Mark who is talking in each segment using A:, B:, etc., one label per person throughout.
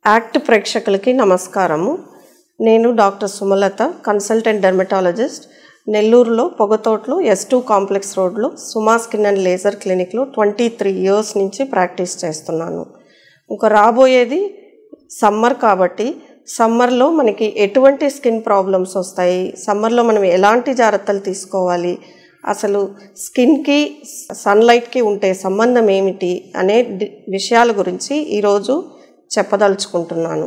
A: act ప్రేక్షకులకి నమస్కారము నేను డాక్టర్ సుమలత కన్సల్టెంట్ డెర్మటాలజిస్ట్ నెల్లూరులో పొగతోటలో ఎస్ టూ కాంప్లెక్స్ రోడ్లో సుమా స్కిన్ అండ్ లేజర్ క్లినిక్లో ట్వంటీ త్రీ ఇయర్స్ నుంచి ప్రాక్టీస్ చేస్తున్నాను ఇంకా రాబోయేది సమ్మర్ కాబట్టి సమ్మర్లో మనకి ఎటువంటి స్కిన్ ప్రాబ్లమ్స్ వస్తాయి సమ్మర్లో మనం ఎలాంటి జాగ్రత్తలు తీసుకోవాలి అసలు స్కిన్కి సన్లైట్కి ఉంటే సంబంధం ఏమిటి అనే డి- విషయాల గురించి ఈరోజు చెప్పదలుచుకుంటున్నాను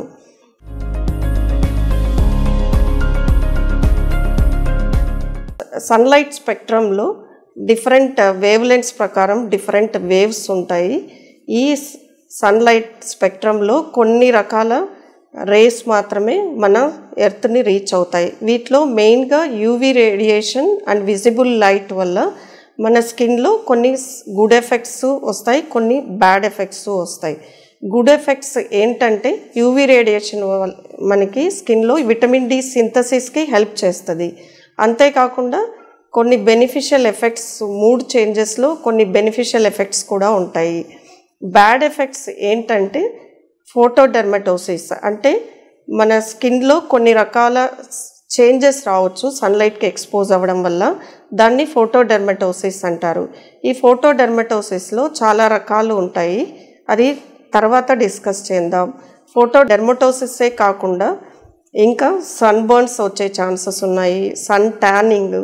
A: సన్లైట్ స్పెక్ట్రంలో డిఫరెంట్ వేవ్ లెన్స్ ప్రకారం డిఫరెంట్ వేవ్స్ ఉంటాయి ఈ సన్లైట్ స్పెక్ట్రంలో కొన్ని రకాల రేస్ మాత్రమే మన ఎర్త్ని రీచ్ అవుతాయి వీటిలో మెయిన్గా UV radiation and visible light వల్ల మన స్కిన్లో కొన్ని గుడ్ ఎఫెక్ట్స్ వస్తాయి కొన్ని బ్యాడ్ ఎఫెక్ట్స్ వస్తాయి గుడ్ ఎఫెక్ట్స్ ఏంటంటే యూవీ రేడియేషన్ వల్ల మనకి స్కిన్లో విటమిన్ డి సింథసిస్కి హెల్ప్ చేస్తుంది అంతేకాకుండా కొన్ని బెనిఫిషియల్ ఎఫెక్ట్స్ మూడ్ చేంజెస్లో కొన్ని బెనిఫిషియల్ ఎఫెక్ట్స్ కూడా ఉంటాయి బ్యాడ్ ఎఫెక్ట్స్ ఏంటంటే ఫోటోడెర్మటోసిస్ అంటే మన స్కిన్లో కొన్ని రకాల చేంజెస్ రావచ్చు సన్లైట్కి ఎక్స్పోజ్ అవ్వడం వల్ల దాన్ని ఫోటోడెర్మటోసిస్ అంటారు ఈ ఫోటోడెర్మటోసిస్లో చాలా రకాలు ఉంటాయి అది తర్వాత డిస్కస్ చేద్దాం ఫోటోడెర్మటోసిసే కాకుండా ఇంకా సన్ బర్న్స్ వచ్చే ఛాన్సెస్ ఉన్నాయి sun tanning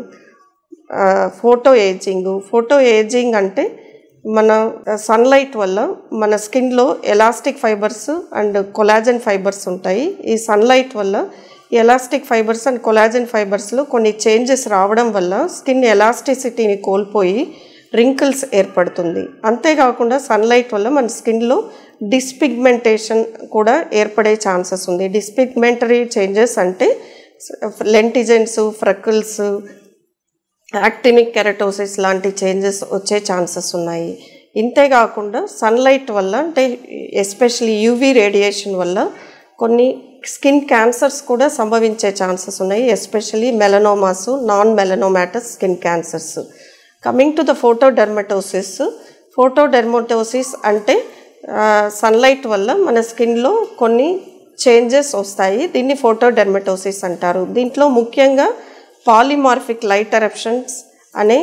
A: photo ageing photo ageing అంటే మన సన్లైట్ వల్ల మన స్కిన్లో elastic fibres and collagen fibres ఉంటాయి ఈ సన్లైట్ వల్ల ఎలాస్టిక్ ఫైబర్స్ అండ్ కొలాజన్ ఫైబర్స్లో కొన్ని చేంజెస్ రావడం వల్ల స్కిన్ ఎలాస్టిసిటీని కోల్పోయి రింకిల్స్ ఏర్పడుతుంది అంతేకాకుండా సన్లైట్ వల్ల మన స్కిన్లో డిస్పిగ్మెంటేషన్ కూడా ఏర్పడే ఛాన్సెస్ ఉంది డిస్పిగ్మెంటరీ చేంజెస్ అంటే లెంటిజెన్స్ ఫ్రకిల్స్ యాక్టినిక్ కెరటోసిస్ లాంటి చేంజెస్ వచ్చే ఛాన్సెస్ ఉన్నాయి ఇంతేకాకుండా సన్లైట్ వల్ల అంటే ఎస్పెషలీ యూవీ రేడియేషన్ వల్ల కొన్ని స్కిన్ క్యాన్సర్స్ కూడా సంభవించే ఛాన్సెస్ ఉన్నాయి especially melanomas non melanomatous skin cancers coming to the photodermatosis photodermatosis అంటే సన్లైట్ వల్ల మన స్కిన్లో కొన్ని చేంజెస్ వస్తాయి దీన్ని ఫోటోడెర్మటోసిస్ అంటారు దీంట్లో ముఖ్యంగా పాలిమార్ఫిక్ లైట్ ఎరప్షన్స్ అనే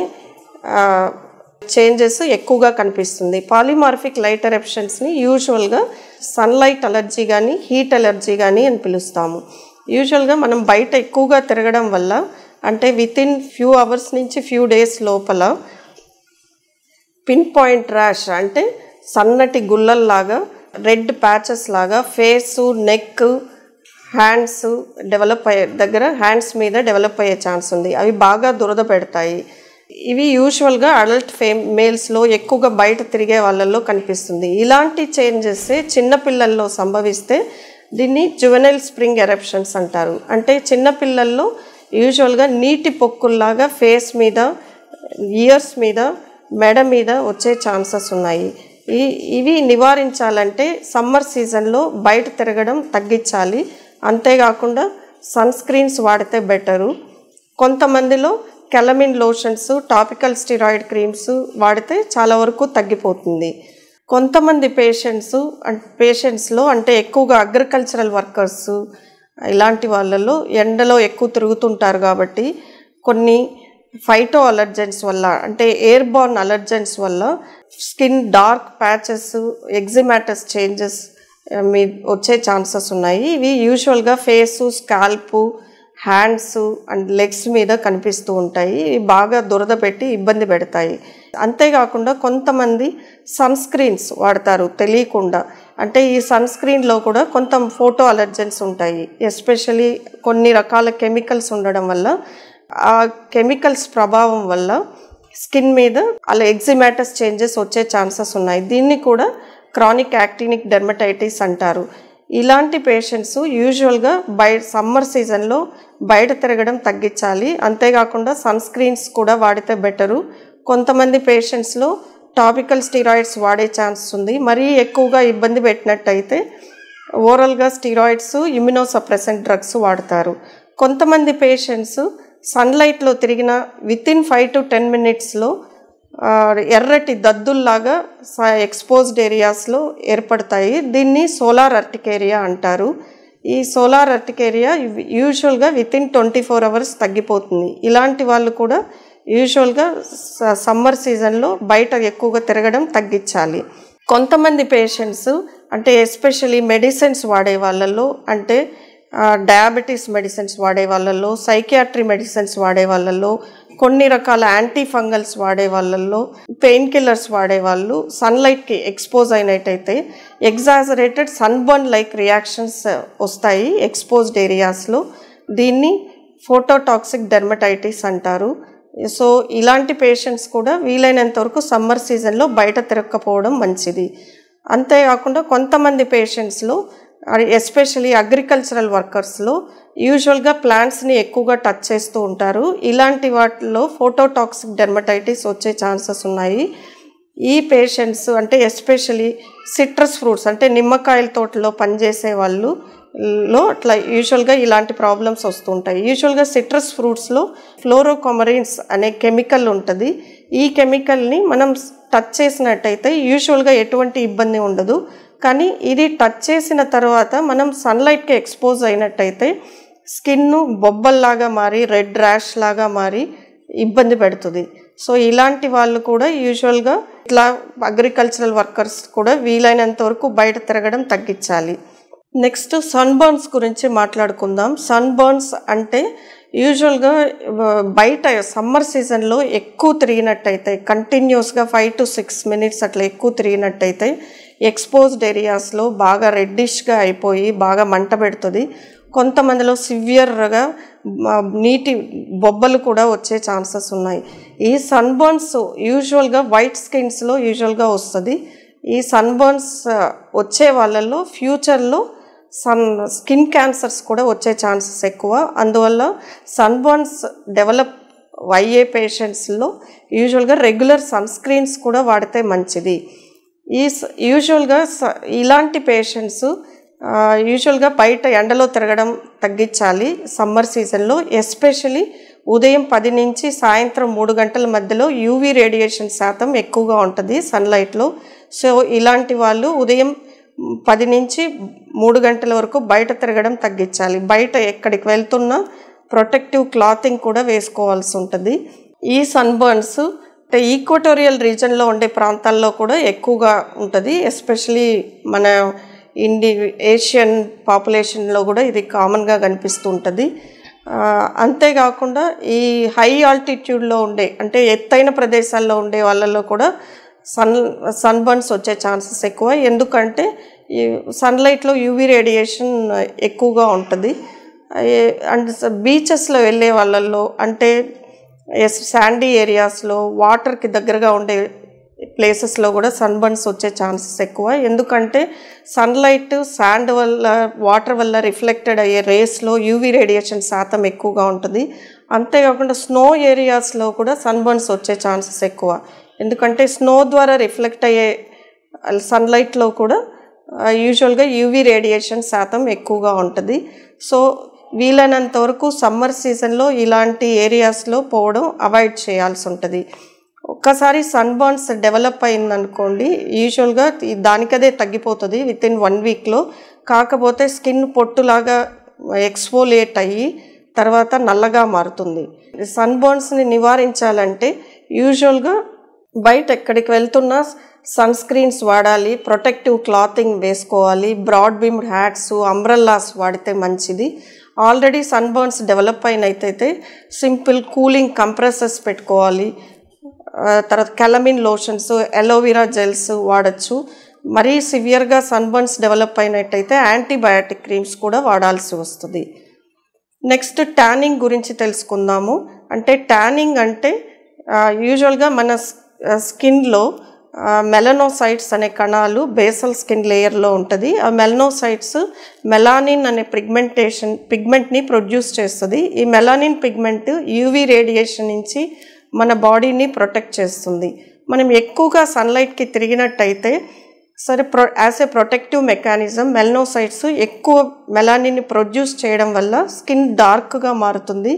A: చేంజెస్ ఎక్కువగా కనిపిస్తుంది పాలిమార్ఫిక్ లైట్ ఎరప్షన్స్ని యూజువల్గా సన్లైట్ అలర్జీ కానీ హీట్ అలర్జీ కానీ అని పిలుస్తాము యూజువల్గా మనం బయట ఎక్కువగా తిరగడం వల్ల అంటే విత్ ఇన్ ఫ్యూ అవర్స్ నుంచి ఫ్యూ డేస్ లోపల పిన్ పాయింట్ ర్యాష్ అంటే సన్నటి గుల్లల్లాగా రెడ్ ప్యాచెస్ లాగా ఫేసు నెక్ హ్యాండ్స్ డెవలప్ అయ్యే దగ్గర హ్యాండ్స్ మీద డెవలప్ అయ్యే ఛాన్స్ ఉంది అవి బాగా దురద పెడతాయి ఇవి యూజువల్గా అడల్ట్ ఫేమ్ మేల్స్లో ఎక్కువగా బయట తిరిగే వాళ్ళల్లో కనిపిస్తుంది ఇలాంటి చేంజెస్ చిన్నపిల్లల్లో సంభవిస్తే దీన్ని జువెనైల్ స్ప్రింగ్ ఎరప్షన్స్ అంటారు అంటే చిన్నపిల్లల్లో యూజువల్గా నీటి పొక్కుల్లాగా ఫేస్ మీద ఇయర్స్ మీద మెడ మీద వచ్చే ఛాన్సెస్ ఉన్నాయి ఈ ఇవి నివారించాలంటే సమ్మర్ సీజన్లో బయట తిరగడం తగ్గించాలి అంతేకాకుండా సన్ స్క్రీన్స్ వాడితే బెటరు కొంతమందిలో calamine lotions topical steroid creams వాడితే చాలా వరకు తగ్గిపోతుంది కొంతమంది పేషెంట్స్ అండ్ పేషెంట్స్లో అంటే ఎక్కువగా అగ్రికల్చరల్ వర్కర్స్ ఇలాంటి వాళ్ళలో ఎండలో ఎక్కువ తిరుగుతుంటారు కాబట్టి కొన్ని ఫైటో అలర్జెన్స్ వల్ల అంటే ఎయిర్ బార్న్ అలర్జెన్స్ వల్ల skin dark patches eczematous changes మీ వచ్చే ఛాన్సెస్ ఉన్నాయి ఇవి యూజువల్గా face scalp hands and legs మీద కనిపిస్తూ ఉంటాయి ఇవి బాగా దురద పెట్టి ఇబ్బంది పెడతాయి అంతేకాకుండా కొంతమంది సన్ స్క్రీన్స్ వాడతారు తెలియకుండా అంటే ఈ సన్ స్క్రీన్లో కూడా కొంత ఫోటో అలర్జెన్స్ ఉంటాయి ఎస్పెషలీ కొన్ని రకాల కెమికల్స్ ఉండడం వల్ల ఆ కెమికల్స్ ప్రభావం వల్ల స్కిన్ మీద అలా ఎగ్జిమాటస్ చేంజెస్ వచ్చే ఛాన్సెస్ ఉన్నాయి దీన్ని కూడా క్రానిక్ యాక్టినిక్ డెర్మటైటిస్ అంటారు ఇలాంటి పేషెంట్స్ యూజువల్గా బయ సమ్మర్ సీజన్లో బయట తిరగడం తగ్గించాలి అంతేకాకుండా సన్ స్క్రీన్స్ కూడా వాడితే బెటరు కొంతమంది పేషెంట్స్లో టాపికల్ స్టీరాయిడ్స్ వాడే ఛాన్స్ ఉంది మరీ ఎక్కువగా ఇబ్బంది పెట్టినట్టయితే ఓరల్గా స్టీరాయిడ్స్ ఇమ్యునోసప్రెసెంట్ డ్రగ్స్ వాడతారు కొంతమంది పేషెంట్స్ సన్లైట్లో తిరిగిన within five to ten మినిట్స్లో ఆ, ఎర్రటి దద్దుల్లాగా ఎక్స్పోజ్డ్ ఏరియాస్లో ఏర్పడతాయి దీన్ని సోలార్ అర్టికేరియా అంటారు ఈ సోలార్ అర్టికేరియా యూజువల్గా within twenty four hours తగ్గిపోతుంది ఇలాంటి వాళ్ళు కూడా యూజువల్గా సమ్మర్ సీజన్లో బయట ఎక్కువగా తిరగడం తగ్గించాలి కొంతమంది పేషెంట్స్ అంటే ఎస్పెషలీ మెడిసిన్స్ వాడే వాళ్ళల్లో అంటే డయాబెటీస్ మెడిసిన్స్ వాడే వాళ్ళల్లో సైకియాట్రీ మెడిసిన్స్ వాడే వాళ్ళల్లో కొన్ని రకాల యాంటీ ఫంగల్స్ వాడే వాళ్ళల్లో పెయిన్ కిల్లర్స్ వాడే వాళ్ళు సన్లైట్కి ఎక్స్పోజ్ అయినట్టయితే ఎగ్జాజరేటెడ్ సన్బర్న్ లైక్ రియాక్షన్స్ వస్తాయి ఎక్స్పోజ్డ్ ఏరియాస్లో దీన్ని ఫోటోటాక్సిక్ డెర్మటైటిస్ అంటారు సో ఇలాంటి పేషెంట్స్ కూడా వీలైనంత వరకు సమ్మర్ సీజన్లో బయట తిరగకపోవడం మంచిది అంతేకాకుండా కొంతమంది పేషెంట్స్లో ఎస్పెషలీ అగ్రికల్చరల్ వర్కర్స్లో యూజువల్గా ప్లాంట్స్ని ఎక్కువగా టచ్ చేస్తూ ఉంటారు ఇలాంటి వాటిలో ఫోటోటాక్సిక్ డెర్మటైటిస్ వచ్చే ఛాన్సెస్ ఉన్నాయి ఈ పేషెంట్స్ అంటే ఎస్పెషలీ సిట్రస్ ఫ్రూట్స్ అంటే నిమ్మకాయల తోటలో పనిచేసే వాళ్ళు లో అట్లా యూజువల్గా ఇలాంటి ప్రాబ్లమ్స్ వస్తుంటాయి యూజువల్గా సిట్రస్ ఫ్రూట్స్లో ఫ్లోరోకొమరిన్స్ అనే కెమికల్ ఉంటుంది ఈ కెమికల్ని మనం టచ్ చేసినట్టయితే యూజువల్గా ఎటువంటి ఇబ్బంది ఉండదు కానీ ఇది టచ్ చేసిన తర్వాత మనం సన్లైట్కి ఎక్స్పోజ్ అయినట్టయితే స్కిన్ బొబ్బల్లాగా మారి రెడ్ ర్యాష్ లాగా మారి ఇబ్బంది పెడుతుంది సో ఇలాంటి వాళ్ళు కూడా యూజువల్గా ఇట్లా అగ్రికల్చరల్ వర్కర్స్ కూడా వీలైనంత వరకు బయట తిరగడం తగ్గించాలి నెక్స్ట్ సన్ బర్న్స్ గురించి మాట్లాడుకుందాం సన్ బర్న్స్ అంటే యూజువల్గా బయట సమ్మర్ సీజన్లో ఎక్కువ తిరిగినట్టయితే కంటిన్యూస్గా ఫైవ్ టు సిక్స్ మినిట్స్ అట్లా ఎక్కువ తిరిగినట్టయితే ఎక్స్పోజ్డ్ ఏరియాస్లో బాగా రెడ్డిష్గా అయిపోయి బాగా మంట పెడుతుంది కొంతమందిలో సివియర్గా నీటి బొబ్బలు కూడా వచ్చే ఛాన్సెస్ ఉన్నాయి ఈ సన్ బర్న్స్ యూజువల్గా వైట్ స్కిన్స్లో యూజువల్గా వస్తుంది ఈ సన్ బర్న్స్ వచ్చే వాళ్ళల్లో ఫ్యూచర్లో సన్ స్కిన్ క్యాన్సర్స్ కూడా వచ్చే ఛాన్సెస్ ఎక్కువ అందువల్ల సన్ బర్న్స్ డెవలప్ అయ్యే పేషెంట్స్లో యూజువల్గా రెగ్యులర్ సన్ స్క్రీన్స్ కూడా వాడితే మంచిది ఈ యూజువల్గా ఇలాంటి పేషెంట్స్ యూజువల్గా బయట ఎండలో తిరగడం తగ్గించాలి సమ్మర్ సీజన్లో ఎస్పెషలీ ఉదయం పది నుంచి సాయంత్రం మూడు గంటల మధ్యలో యూవీ రేడియేషన్ శాతం ఎక్కువగా ఉంటుంది సన్లైట్లో సో ఇలాంటి వాళ్ళు ఉదయం పది నుంచి మూడు గంటల వరకు బయట తిరగడం తగ్గించాలి బయట ఎక్కడికి వెళ్తున్నా ప్రొటెక్టివ్ క్లాతింగ్ కూడా వేసుకోవాల్సి ఉంటుంది ఈ సన్బర్న్స్ అంటే ఈక్వటోరియల్ రీజన్లో ఉండే ప్రాంతాల్లో కూడా ఎక్కువగా ఉంటుంది ఎస్పెషలీ మన ఇండి ఏషియన్ పాపులేషన్లో కూడా ఇది కామన్గా కనిపిస్తూ ఉంటుంది అంతేకాకుండా ఈ హై ఆల్టిట్యూడ్లో ఉండే అంటే ఎత్తైన ప్రదేశాల్లో ఉండే వాళ్ళలో కూడా సన్ సన్బర్న్స్ వచ్చే ఛాన్సెస్ ఎక్కువ ఎందుకంటే ఈ సన్లైట్లో యూవీ రేడియేషన్ ఎక్కువగా ఉంటుంది అండ్ బీచెస్లో వెళ్ళే వాళ్ళల్లో అంటే ఎస్ శాండీ ఏరియాస్లో వాటర్కి దగ్గరగా ఉండే ప్లేసెస్లో కూడా సన్బర్న్స్ వచ్చే ఛాన్సెస్ ఎక్కువ ఎందుకంటే సన్లైట్ శాండ్ వల్ల వాటర్ వల్ల రిఫ్లెక్టెడ్ అయ్యే రేస్లో యూవీ రేడియేషన్ శాతం ఎక్కువగా ఉంటుంది అంతేకాకుండా స్నో ఏరియాస్లో కూడా సన్బర్న్స్ వచ్చే ఛాన్సెస్ ఎక్కువ ఎందుకంటే స్నో ద్వారా రిఫ్లెక్ట్ అయ్యే సన్లైట్లో కూడా యూజువల్గా యూవీ రేడియేషన్ శాతం ఎక్కువగా ఉంటుంది సో వీలైనంత వరకు సమ్మర్ సీజన్లో ఇలాంటి ఏరియాస్లో పోవడం అవాయిడ్ చేయాల్సి ఉంటుంది ఒక్కసారి సన్ బర్న్స్ డెవలప్ అయిందనుకోండి యూజువల్గా దానికదే తగ్గిపోతుంది విత్ ఇన్ వన్ వీక్లో కాకపోతే స్కిన్ పొట్టులాగా ఎక్స్ఫోలియేట్ అయ్యి తర్వాత నల్లగా మారుతుంది సన్ బర్న్స్ని నివారించాలంటే యూజువల్గా బయట ఎక్కడికి వెళ్తున్నా సన్ స్క్రీన్స్ వాడాలి ప్రొటెక్టివ్ క్లాతింగ్ వేసుకోవాలి బ్రాడ్ బీమ్డ్ హ్యాట్స్ అంబ్రల్లాస్ వాడితే మంచిది ఆల్రెడీ సన్ బర్న్స్ డెవలప్ అయినట్టయితే సింపుల్ కూలింగ్ కంప్రెసర్స్ పెట్టుకోవాలి తర్వాత కెలమిన్ లోషన్స్ ఎలోవెరా జెల్స్ వాడచ్చు మరీ సివియర్గా సన్బర్న్స్ డెవలప్ అయినట్టయితే యాంటీబయాటిక్ క్రీమ్స్ కూడా వాడాల్సి వస్తుంది నెక్స్ట్ ట్యానింగ్ గురించి తెలుసుకుందాము అంటే ట్యానింగ్ అంటే యూజువల్గా మన స్కిన్లో మెలనోసైట్స్ అనే కణాలు బేసల్ స్కిన్ లేయర్లో ఉంటుంది ఆ మెలనోసైట్స్ మెలానిన్ అనే పిగ్మెంటేషన్ పిగ్మెంట్ని ప్రొడ్యూస్ చేస్తుంది ఈ మెలానిన్ పిగ్మెంట్ యూవీ రేడియేషన్ నుంచి మన బాడీని ప్రొటెక్ట్ చేస్తుంది మనం ఎక్కువగా సన్లైట్కి తిరిగినట్టయితే సరే ప్రొ as a protective mechanism melanocytes ఎక్కువ మెలానిన్ని ప్రొడ్యూస్ చేయడం వల్ల స్కిన్ డార్క్గా మారుతుంది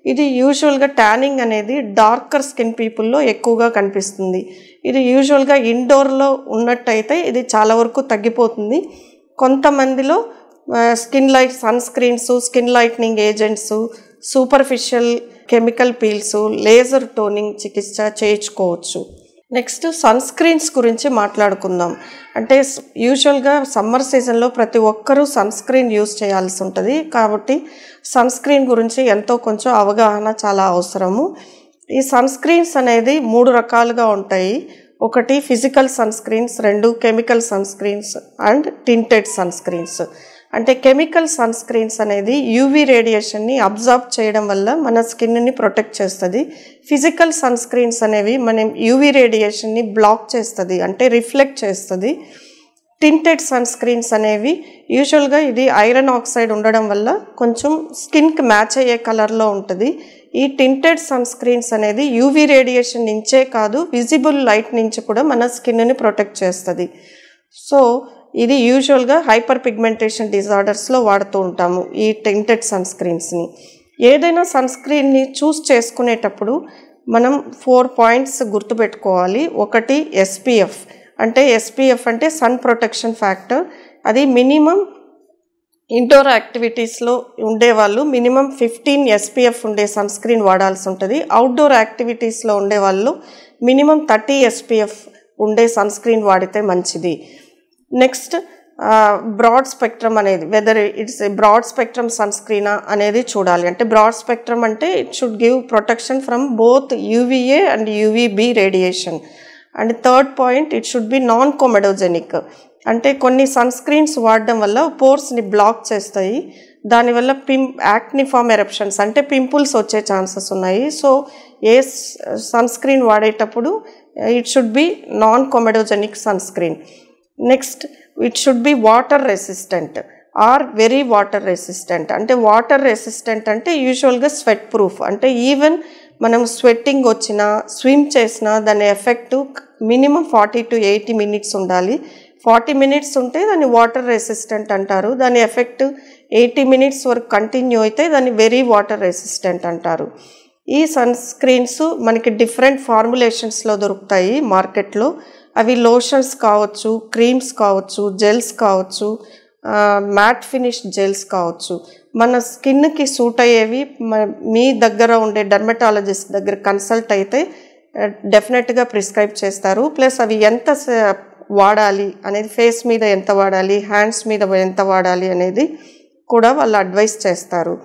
A: ఇది యూజువల్గా ట్యానింగ్ అనేది డార్కర్ స్కిన్ పీపుల్లో ఎక్కువగా కనిపిస్తుంది ఇది యూజువల్గా ఇండోర్లో ఉన్నట్టయితే ఇది చాలా వరకు తగ్గిపోతుంది కొంతమందిలో skin light sun screens skin lightening agents superficial chemical peels laser toning చికిత్స చేయించుకోవచ్చు నెక్స్ట్ సన్ స్క్రీన్స్ గురించి మాట్లాడుకుందాం అంటే యూజువల్గా సమ్మర్ సీజన్లో ప్రతి ఒక్కరూ సన్ స్క్రీన్ యూస్ చేయాల్సి ఉంటుంది కాబట్టి సన్ స్క్రీన్ గురించి ఎంతో కొంచెం అవగాహన చాలా అవసరము ఈ సన్ స్క్రీన్స్ అనేది మూడు రకాలుగా ఉంటాయి ఒకటి ఫిజికల్ సన్ స్క్రీన్స్ రెండు chemical sun screens and tinted sun screens అంటే కెమికల్ సన్ స్క్రీన్స్ అనేది యూవీ రేడియేషన్ని అబ్జర్వ్ చేయడం వల్ల మన స్కిన్ని ప్రొటెక్ట్ చేస్తుంది ఫిజికల్ సన్ స్క్రీన్స్ అనేవి మనం యూవీ రేడియేషన్ని బ్లాక్ చేస్తుంది అంటే రిఫ్లెక్ట్ చేస్తుంది టింటెడ్ సన్ స్క్రీన్స్ అనేవి యూజువల్గా ఇది ఐరన్ ఆక్సైడ్ ఉండడం వల్ల కొంచెం స్కిన్కి మ్యాచ్ అయ్యే కలర్లో ఉంటుంది ఈ టింటెడ్ సన్ స్క్రీన్స్ అనేది యూవీ రేడియేషన్ నుంచే కాదు విజిబుల్ లైట్ నుంచి కూడా మన స్కిన్ని ప్రొటెక్ట్ చేస్తుంది సో ఇది యూజువల్గా హైపర్ పిగ్మెంటేషన్ డిజార్డర్స్లో వాడుతూ ఉంటాము ఈ టింటెడ్ సన్ స్క్రీన్స్ని ఏదైనా సన్ స్క్రీన్ని చూస్ చేసుకునేటప్పుడు మనం ఫోర్ పాయింట్స్ గుర్తుపెట్టుకోవాలి ఒకటి ఎస్పీఎఫ్ అంటే ఎస్పీఎఫ్ అంటే సన్ ప్రొటెక్షన్ ఫ్యాక్టర్ అది మినిమం ఇండోర్ యాక్టివిటీస్లో ఉండేవాళ్ళు మినిమం ఫిఫ్టీన్ ఎస్పీఎఫ్ ఉండే సన్ స్క్రీన్ వాడాల్సి ఉంటుంది అవుట్డోర్ యాక్టివిటీస్లో ఉండేవాళ్ళు మినిమం థర్టీ ఎస్పీఎఫ్ ఉండే సన్ స్క్రీన్ వాడితే మంచిది నెక్స్ట్ బ్రాడ్ స్పెక్ట్రమ్ అనేది whether it's broad spectrum sun స్క్రీనా అనేది చూడాలి అంటే బ్రాడ్ స్పెక్ట్రమ్ అంటే it should give protection from both UVA and UVB radiation and third point it should be non comedogenic అంటే కొన్ని సన్ స్క్రీన్స్ వాడడం వల్ల పోర్స్ని బ్లాక్ చేస్తాయి దానివల్ల పిం యాక్నిఫామ్ ఎరప్షన్స్ అంటే పింపుల్స్ వచ్చే ఛాన్సెస్ ఉన్నాయి సో ఏ సన్ స్క్రీన్ వాడేటప్పుడు it should be non comedogenic sun screen next it should be water resistant or very water resistant అంటే వాటర్ రెసిస్టెంట్ అంటే యూజువల్గా స్వెట్ ప్రూఫ్ అంటే ఈవెన్ మనం స్వెట్టింగ్ వచ్చినా స్విమ్ చేసినా దాని effect minimum forty to eighty minutes ఉండాలి ఫార్టీ మినిట్స్ ఉంటే దాన్ని వాటర్ రెసిస్టెంట్ అంటారు దాని ఎఫెక్ట్ ఎయిటీ మినిట్స్ వరకు కంటిన్యూ అయితే దాన్ని వెరీ వాటర్ రెసిస్టెంట్ అంటారు ఈ సన్ స్క్రీన్స్ మనకి డిఫరెంట్ ఫార్ములేషన్స్లో దొరుకుతాయి మార్కెట్లో అవి లోషన్స్ కావచ్చు క్రీమ్స్ కావచ్చు జెల్స్ కావచ్చు మ్యాట్ ఫినిష్ జెల్స్ కావచ్చు మన స్కిన్కి సూట్ అయ్యేవి మీ దగ్గర ఉండే డర్మటాలజిస్ట్ దగ్గర కన్సల్ట్ అయితే డెఫినెట్గా ప్రిస్క్రైబ్ చేస్తారు ప్లస్ అవి ఎంత వాడాలి అనేది ఫేస్ మీద ఎంత వాడాలి హ్యాండ్స్ మీద ఎంత వాడాలి అనేది కూడా వాళ్ళు అడ్వైస్ చేస్తారు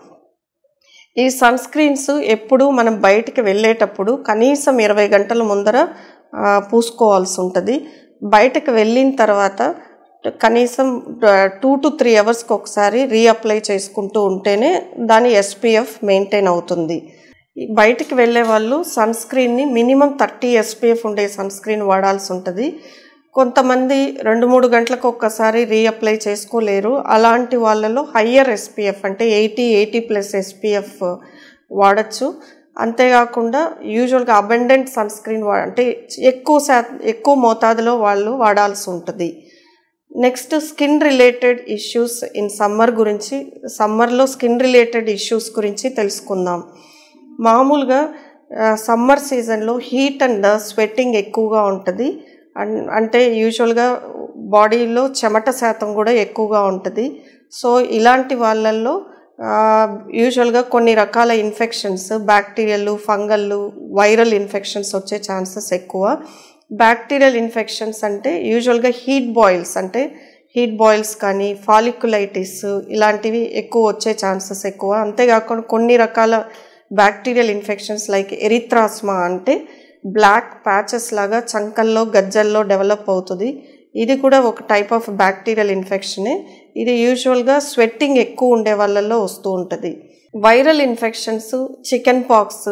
A: ఈ సన్ స్క్రీన్స్ ఎప్పుడు మనం బయటికి వెళ్ళేటప్పుడు కనీసం ఇరవై గంటల ముందర పూసుకోవాల్సి ఉంటుంది బయటకు వెళ్ళిన తర్వాత కనీసం టూ టు త్రీ అవర్స్కి ఒకసారి రీఅప్లై చేసుకుంటూ ఉంటేనే దాని ఎస్పీఎఫ్ మెయింటైన్ అవుతుంది బయటికి వెళ్ళే వాళ్ళు సన్ స్క్రీన్ని మినిమం థర్టీ ఎస్పీఎఫ్ ఉండే సన్ స్క్రీన్ వాడాల్సి ఉంటుంది కొంతమంది రెండు మూడు గంటలకు ఒక్కసారి రీఅప్లై చేసుకోలేరు అలాంటి వాళ్ళలో హయ్యర్ ఎస్పీఎఫ్ అంటే ఎయిటీ ఎయిటీ ప్లస్ ఎస్పీఎఫ్ వాడచ్చు అంతేకాకుండా యూజువల్గా అబెండెంట్ సన్ స్క్రీన్ వా అంటే ఎక్కువ శాతం ఎక్కువ మోతాదులో వాళ్ళు వాడాల్సి ఉంటుంది next skin related issues in summer గురించి సమ్మర్లో స్కిన్ రిలేటెడ్ ఇష్యూస్ గురించి తెలుసుకుందాం మామూలుగా సమ్మర్ సీజన్లో హీట్ అండ్ స్వెట్టింగ్ ఎక్కువగా ఉంటుంది అంటే యూజువల్గా బాడీలో చెమట శాతం కూడా ఎక్కువగా ఉంటుంది సో ఇలాంటి వాళ్ళల్లో యూజువల్గా కొన్ని రకాల ఇన్ఫెక్షన్స్ బ్యాక్టీరియల్ ఫంగల్లు వైరల్ ఇన్ఫెక్షన్స్ వచ్చే ఛాన్సెస్ ఎక్కువ బ్యాక్టీరియల్ ఇన్ఫెక్షన్స్ అంటే యూజువల్గా హీట్ బాయిల్స్ అంటే హీట్ బాయిల్స్ కానీ ఫాలిక్యులైటిస్ ఇలాంటివి ఎక్కువ వచ్చే ఛాన్సెస్ ఎక్కువ అంతేకాకుండా కొన్ని రకాల బ్యాక్టీరియల్ ఇన్ఫెక్షన్స్ లైక్ ఎరిత్రాస్మా అంటే బ్లాక్ ప్యాచెస్ లాగా చంకల్లో గజ్జల్లో డెవలప్ అవుతుంది ఇది కూడా ఒక టైప్ ఆఫ్ బ్యాక్టీరియల్ ఇన్ఫెక్షనే ఇది యూజువల్గా స్వెట్టింగ్ ఎక్కువ ఉండే వాళ్ళల్లో వస్తూ ఉంటుంది viral infections chicken pox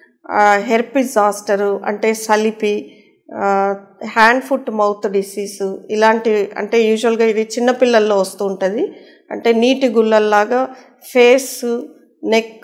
A: herpes zoster అంటే సలిపి హ్యాండ్ ఫుట్ మౌత్ డిసీజ్ ఇలాంటివి అంటే యూజువల్గా ఇది చిన్నపిల్లల్లో వస్తూ ఉంటుంది అంటే నీటి గుల్లల్లాగా ఫేస్ నెక్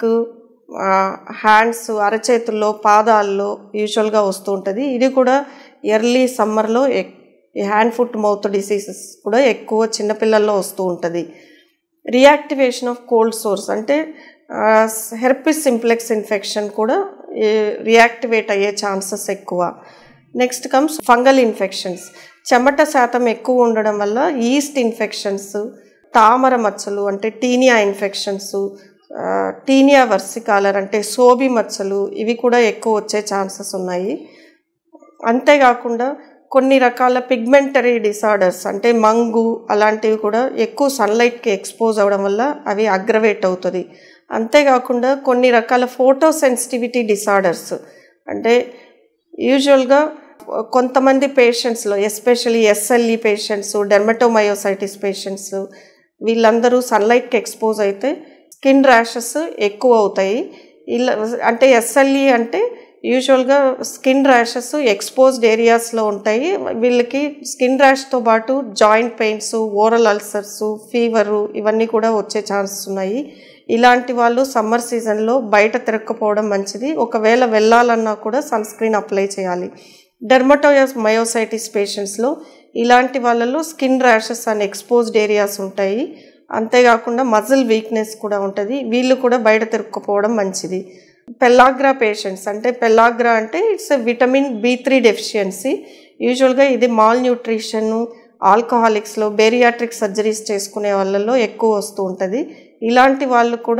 A: హ్యాండ్స్ అరచేతుల్లో పాదాల్లో యూజువల్గా వస్తూ ఉంటుంది ఇది కూడా ఎర్లీ సమ్మర్లో హ్యాండ్ ఫుట్ మౌత్ డిసీజెస్ కూడా ఎక్కువ చిన్నపిల్లల్లో వస్తూ ఉంటుంది రియాక్టివేషన్ ఆఫ్ కోల్డ్ సోర్స్ అంటే హెర్పిస్ సింప్లెక్స్ ఇన్ఫెక్షన్ కూడా రియాక్టివేట్ అయ్యే ఛాన్సెస్ ఎక్కువ నెక్స్ట్ కమ్స్ ఫంగల్ ఇన్ఫెక్షన్స్ చెమట శాతం ఎక్కువ ఉండడం వల్ల ఈస్ట్ ఇన్ఫెక్షన్స్ తామర మచ్చలు అంటే టీనియా ఇన్ఫెక్షన్స్ టీనియా వర్సికాలర్ అంటే సోబి మచ్చలు ఇవి కూడా ఎక్కువ వచ్చే ఛాన్సెస్ ఉన్నాయి అంతేకాకుండా కొన్ని రకాల పిగ్మెంటరీ డిసార్డర్స్ అంటే మంగు అలాంటివి కూడా ఎక్కువ సన్లైట్కి ఎక్స్పోజ్ అవ్వడం వల్ల అవి అగ్రవేట్ అవుతుంది అంతేకాకుండా కొన్ని రకాల ఫోటో సెన్సిటివిటీ డిసార్డర్స్ అంటే యూజువల్గా కొంతమంది పేషెంట్స్లో especially SLE patients dermatomyositis patients వీళ్ళందరూ సన్లైట్కి ఎక్స్పోజ్ అయితే స్కిన్ ర్యాషెస్ ఎక్కువ అవుతాయి ఇలా అంటే ఎస్ఎల్ఈ అంటే యూజువల్గా స్కిన్ ర్యాషెస్ ఎక్స్పోజ్డ్ ఏరియాస్లో ఉంటాయి వీళ్ళకి స్కిన్ ర్యాష్తో పాటు joint pains oral ulcers fever ఇవన్నీ కూడా వచ్చే ఛాన్సెస్ ఉన్నాయి ఇలాంటి వాళ్ళు సమ్మర్ సీజన్లో బయట తిరగకపోవడం మంచిది ఒకవేళ వెళ్ళాలన్నా కూడా సన్ స్క్రీన్ అప్లై చేయాలి డెర్మటోయస్ మయోసైటిస్ పేషెంట్స్లో ఇలాంటి వాళ్ళలో skin rashes and exposed areas ఉంటాయి అంతేకాకుండా మజిల్ వీక్నెస్ కూడా ఉంటుంది వీళ్ళు కూడా బయట తిరుక్కపోవడం మంచిది పెల్లాగ్రా పేషెంట్స్ అంటే పెల్లాగ్రా అంటే it's vitamin B three deficiency యూజువల్గా ఇది మాల్ న్యూట్రిషన్ ఆల్కహాలిక్స్లో బేరియాట్రిక్ సర్జరీస్ చేసుకునే వాళ్ళలో ఎక్కువ వస్తూ ఉంటుంది ఇలాంటి వాళ్ళు కూడా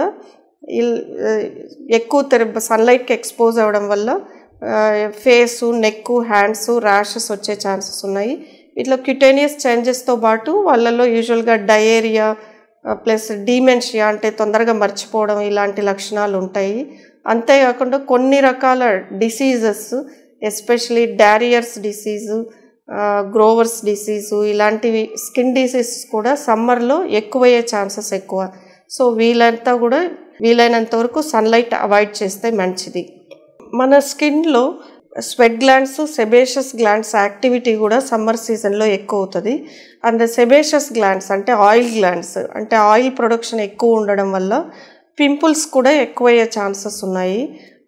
A: ఎక్కువ తెర సన్లైట్కి ఎక్స్పోజ్ అవ్వడం వల్ల ఫేసు నెక్ హ్యాండ్స్ ర్యాషెస్ వచ్చే ఛాన్సెస్ ఉన్నాయి ఇట్లా క్యూటేనియస్ చేంజెస్తో పాటు వాళ్ళలో యూజువల్గా డయేరియా ప్లస్ డీమెన్షియా అంటే తొందరగా మర్చిపోవడం ఇలాంటి లక్షణాలు ఉంటాయి అంతేకాకుండా కొన్ని రకాల diseases especially Darier's disease Grover's disease ఇలాంటివి స్కిన్ డిసీజెస్ కూడా సమ్మర్లో ఎక్కువయ్యే ఛాన్సెస్ ఎక్కువ సో వీళ్ళంతా కూడా వీలైనంత వరకు సన్లైట్ అవాయిడ్ చేస్తే మంచిది మన స్కిన్లో sweat glands sebaceous glands activity కూడా సమ్మర్ సీజన్లో ఎక్కువ అవుతుంది అండ్ సెబేషస్ గ్లాండ్స్ అంటే ఆయిల్ గ్లాండ్స్ అంటే ఆయిల్ ప్రొడక్షన్ ఎక్కువ ఉండడం వల్ల పింపుల్స్ కూడా ఎక్కువయ్యే ఛాన్సెస్ ఉన్నాయి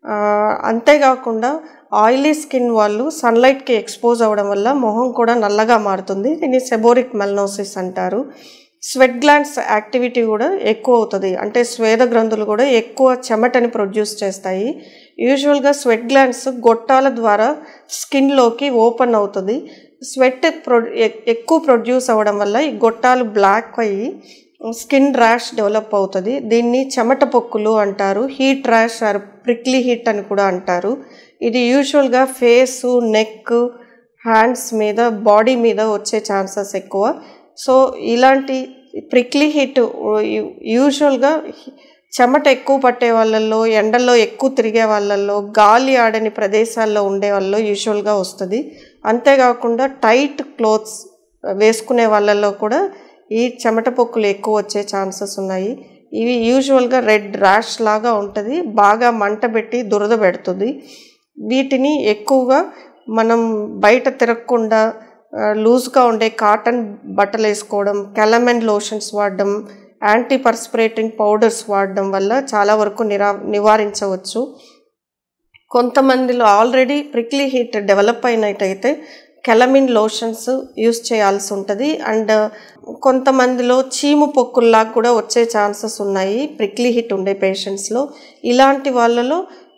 A: అంతేకాకుండా ఆయిలీ స్కిన్ వాళ్ళు సన్లైట్కి ఎక్స్పోజ్ అవ్వడం వల్ల మొహం కూడా నల్లగా మారుతుంది దీన్ని సెబోరిక్ మెల్నోసిస్ అంటారు స్వెట్ గ్లాండ్స్ యాక్టివిటీ కూడా ఎక్కువ అవుతుంది అంటే స్వేద గ్రంథులు కూడా ఎక్కువ చెమటని ప్రొడ్యూస్ చేస్తాయి యూజువల్గా స్వెట్ గ్లాండ్స్ గొట్టాల ద్వారా స్కిన్లోకి ఓపెన్ అవుతుంది స్వెట్ ప్రొ ఎక్కువ ప్రొడ్యూస్ అవ్వడం వల్ల ఈ గొట్టాలు బ్లాక్ అయ్యి స్కిన్ ర్యాష్ డెవలప్ అవుతుంది దీన్ని చెమట పొక్కులు అంటారు heat rash or prickly heat అని కూడా అంటారు ఇది యూజువల్గా ఫేసు నెక్ హ్యాండ్స్ మీద బాడీ మీద వచ్చే ఛాన్సెస్ ఎక్కువ సో ఇలాంటి ప్రిక్లీ హీట్ యూజువల్గా చెమట ఎక్కువ పట్టే వాళ్ళల్లో ఎండల్లో ఎక్కువ తిరిగే వాళ్ళల్లో గాలి ఆడని ప్రదేశాల్లో ఉండే వాళ్ళలో యూజువల్గా వస్తుంది అంతేకాకుండా టైట్ క్లోత్స్ వేసుకునే వాళ్ళల్లో కూడా ఈ చెమట పొక్కులు ఎక్కువ వచ్చే ఛాన్సెస్ ఉన్నాయి ఇవి యూజువల్గా రెడ్ ర్యాష్ లాగా ఉంటుంది బాగా మంట పెట్టి దురద పెడుతుంది వీటిని ఎక్కువగా మనం బయట తిరగకుండా లూజ్గా ఉండే కాటన్ బట్టలు వేసుకోవడం కెలమెన్ లోషన్స్ వాడడం యాంటీ పర్స్పిరేటింగ్ పౌడర్స్ వాడడం వల్ల చాలా వరకు నిరా నివారించవచ్చు కొంతమందిలో ఆల్రెడీ ప్రిక్లీ హీట్ డెవలప్ అయినట్టయితే కెలమిన్ లోషన్స్ యూస్ చేయాల్సి ఉంటుంది అండ్ కొంతమందిలో చీము పొక్కుల్లాగా కూడా వచ్చే ఛాన్సెస్ ఉన్నాయి ప్రిక్లీ హీట్ ఉండే పేషెంట్స్లో ఇలాంటి వాళ్ళలో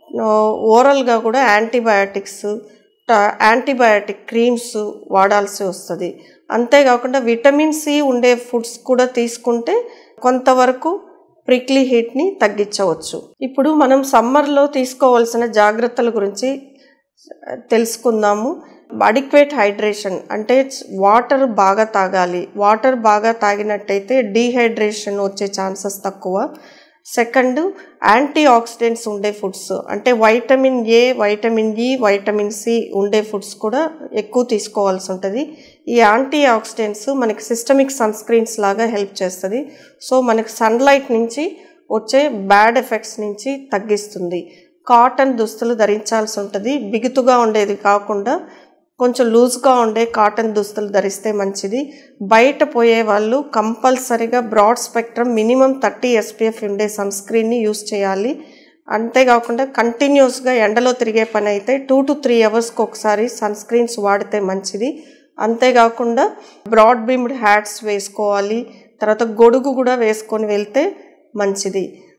A: ఓరల్గా కూడా యాంటీబయాటిక్స్ యాంటీబయాటిక్ క్రీమ్స్ వాడాల్సి వస్తుంది అంతేకాకుండా విటమిన్ సి ఉండే ఫుడ్స్ కూడా తీసుకుంటే కొంతవరకు ప్రిక్లీ హీట్ని తగ్గించవచ్చు ఇప్పుడు మనం సమ్మర్లో తీసుకోవాల్సిన జాగ్రత్తల గురించి తెలుసుకుందాము అడిక్వేట్ హైడ్రేషన్ అంటే వాటర్ బాగా తాగాలి వాటర్ బాగా తాగినట్టయితే డీహైడ్రేషన్ వచ్చే ఛాన్సెస్ తక్కువ సెకండ్ యాంటీ ఆక్సిడెంట్స్ ఉండే ఫుడ్స్ అంటే vitamin A vitamin E vitamin C ఉండే ఫుడ్స్ కూడా ఎక్కువ తీసుకోవాల్సి ఉంటుంది ఈ యాంటీ ఆక్సిడెంట్స్ మనకి సిస్టమిక్ సన్ స్క్రీన్స్ లాగా హెల్ప్ చేస్తుంది సో మనకి సన్లైట్ నుంచి వచ్చే బ్యాడ్ ఎఫెక్ట్స్ నుంచి తగ్గిస్తుంది కాటన్ దుస్తులు ధరించాల్సి ఉంటుంది బిగుతుగా ఉండేది కాకుండా కొంచెం లూజ్గా ఉండే కాటన్ దుస్తులు ధరిస్తే మంచిది బయట పోయే వాళ్ళు కంపల్సరీగా broad spectrum minimum thirty SPF ఉండే సన్ స్క్రీన్ని యూస్ చేయాలి అంతేకాకుండా కంటిన్యూస్గా ఎండలో తిరిగే పని అయితే టూ టు త్రీ అవర్స్కి ఒకసారి సన్ స్క్రీన్స్ వాడితే మంచిది అంతేకాకుండా బ్రాడ్ బీమ్డ్ హ్యాట్స్ వేసుకోవాలి తర్వాత గొడుగు కూడా వేసుకొని వెళ్తే మంచిది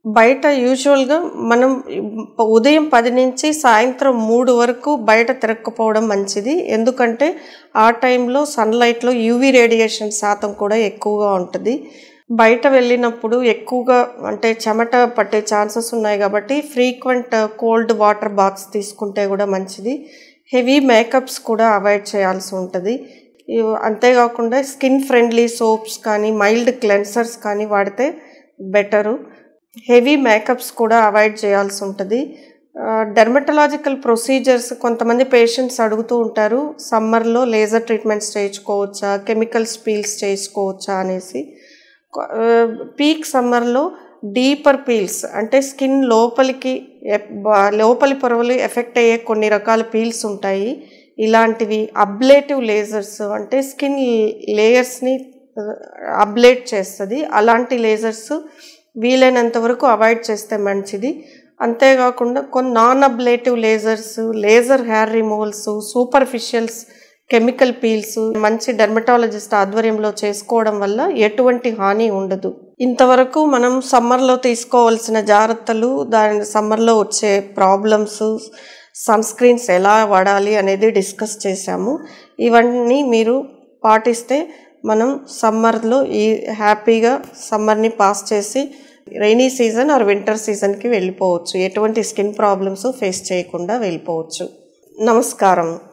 A: బయట యూజువల్గా మనం ఉదయం పది నుంచి సాయంత్రం మూడు వరకు బయట తిరగకపోవడం మంచిది ఎందుకంటే ఆ టైంలో సన్లైట్లో యూవీ రేడియేషన్ శాతం కూడా ఎక్కువగా ఉంటుంది బయట వెళ్ళినప్పుడు ఎక్కువగా అంటే చెమట పట్టే ఛాన్సెస్ ఉన్నాయి కాబట్టి ఫ్రీక్వెంట్ కోల్డ్ వాటర్ బాత్స్ తీసుకుంటే కూడా మంచిది హెవీ మేకప్స్ కూడా అవాయిడ్ చేయాల్సి ఉంటుంది ఇవ్- అంతేకాకుండా స్కిన్ ఫ్రెండ్లీ సోప్స్ కానీ మైల్డ్ క్లెన్సర్స్ కానీ వాడితే బెటరు హెవీ మేకప్స్ కూడా అవాయిడ్ చేయాల్సి ఉంటుంది డెర్మటలాజికల్ ప్రొసీజర్స్ కొంతమంది పేషెంట్స్ అడుగుతూ ఉంటారు సమ్మర్లో లేజర్ ట్రీట్మెంట్స్ చేయించుకోవచ్చా కెమికల్స్ పీల్స్ చేసుకోవచ్చా అనేసి పీక్ సమ్మర్లో డీపర్ పీల్స్ అంటే స్కిన్ లోపలికి ఎ- బా- లోపలి పొరవలు ఎఫెక్ట్ అయ్యే కొన్ని రకాల పీల్స్ ఉంటాయి ఇలాంటివి అబ్లేటివ్ లేజర్స్ అంటే స్కిన్ లేయర్స్ని అబ్లేట్ చేస్తుంది అలాంటి లేజర్స్ వీలైనంత వరకు అవాయిడ్ చేస్తే మంచిది అంతేకాకుండా కొన్ని non ablative lasers laser hair removals superficials chemical peels మంచి డెర్మటాలజిస్ట్ ఆధ్వర్యంలో చేసుకోవడం వల్ల ఎటువంటి హాని ఉండదు ఇంతవరకు మనం సమ్మర్లో తీసుకోవాల్సిన జాగ్రత్తలు దాని సమ్మర్లో వచ్చే ప్రాబ్లమ్స్ సన్ స్క్రీన్స్ ఎలా వాడాలి అనేది డిస్కస్ చేశాము ఇవన్నీ మీరు పాటిస్తే మనం సమ్మర్లో ఈ హ్యాపీగా సమ్మర్ని పాస్ చేసి రైనీ సీజన్ ఆర్ వింటర్ సీజన్కి వెళ్ళిపోవచ్చు ఎటువంటి స్కిన్ ప్రాబ్లమ్స్ ఫేస్ చేయకుండా వెళ్ళిపోవచ్చు నమస్కారం